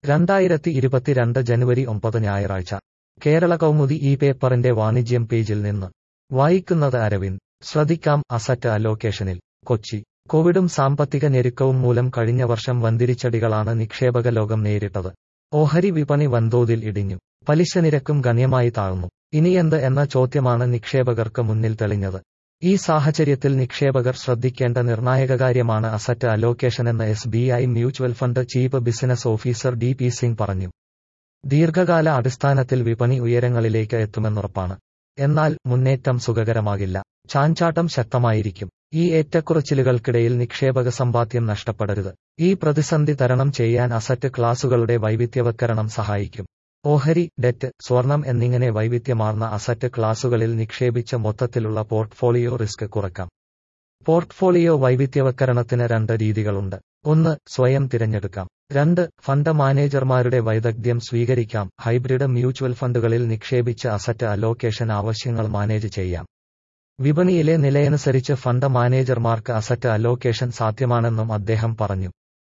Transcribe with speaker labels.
Speaker 1: രണ്ടായിരത്തി ഇരുപത്തിരണ്ട് ജനുവരി ഒമ്പത് ഞായറാഴ്ച കേരള കൗമുദി ഈ പേപ്പറിന്റെ വാണിജ്യം പേജിൽ നിന്ന് വായിക്കുന്നത് അരവിന്ദ് ശ്രദ്ധിക്കാം അസറ്റ് അലോക്കേഷനിൽ കൊച്ചി കോവിഡും സാമ്പത്തിക ഞെരുക്കവും മൂലം കഴിഞ്ഞ വർഷം വന്തിരിച്ചടികളാണ് നിക്ഷേപക ലോകം നേരിട്ടത് ഓഹരി വിപണി വൻതോതിൽ ഇടിഞ്ഞു പലിശ നിരക്കും ഗണ്യമായി താഴ്ന്നു ഇനിയെന്ത് എന്ന ചോദ്യമാണ് നിക്ഷേപകർക്ക് മുന്നിൽ തെളിഞ്ഞത് ഈ സാഹചര്യത്തിൽ നിക്ഷേപകർ ശ്രദ്ധിക്കേണ്ട നിർണായക കാര്യമാണ് അസറ്റ് അലോക്കേഷനെന്ന് S B I mutual fund chief business officer D P Singh പറഞ്ഞു ദീർഘകാല അടിസ്ഥാനത്തിൽ വിപണി ഉയരങ്ങളിലേക്ക് എത്തുമെന്നുറപ്പാണ് എന്നാൽ മുന്നേറ്റം സുഖകരമാകില്ല ചാഞ്ചാട്ടം ശക്തമായിരിക്കും ഈ ഏറ്റക്കുറച്ചിലുകൾക്കിടയിൽ നിക്ഷേപക സമ്പാദ്യം നഷ്ടപ്പെടരുത് ഈ പ്രതിസന്ധി തരണം ചെയ്യാൻ അസറ്റ് ക്ലാസുകളുടെ വൈവിധ്യവത്കരണം സഹായിക്കും ഓഹരി ഡെറ്റ് സ്വർണം എന്നിങ്ങനെ വൈവിധ്യമാർന്ന അസറ്റ് ക്ലാസുകളിൽ നിക്ഷേപിച്ച മൊത്തത്തിലുള്ള പോർട്ട്ഫോളിയോ റിസ്ക് കുറക്കാം പോർട്ട്ഫോളിയോ വൈവിധ്യവത്കരണത്തിന് രണ്ട് രീതികളുണ്ട് ഒന്ന് സ്വയം തിരഞ്ഞെടുക്കാം രണ്ട് ഫണ്ട് മാനേജർമാരുടെ വൈദഗ്ധ്യം സ്വീകരിക്കാം ഹൈബ്രിഡ് മ്യൂച്വൽ ഫണ്ടുകളിൽ നിക്ഷേപിച്ച അസറ്റ് അലോക്കേഷൻ ആവശ്യങ്ങൾ മാനേജ് ചെയ്യാം വിപണിയിലെ നിലയനുസരിച്ച് ഫണ്ട് മാനേജർമാർക്ക് അസറ്റ് അലോക്കേഷൻ സാധ്യമാണെന്നും അദ്ദേഹം പറഞ്ഞു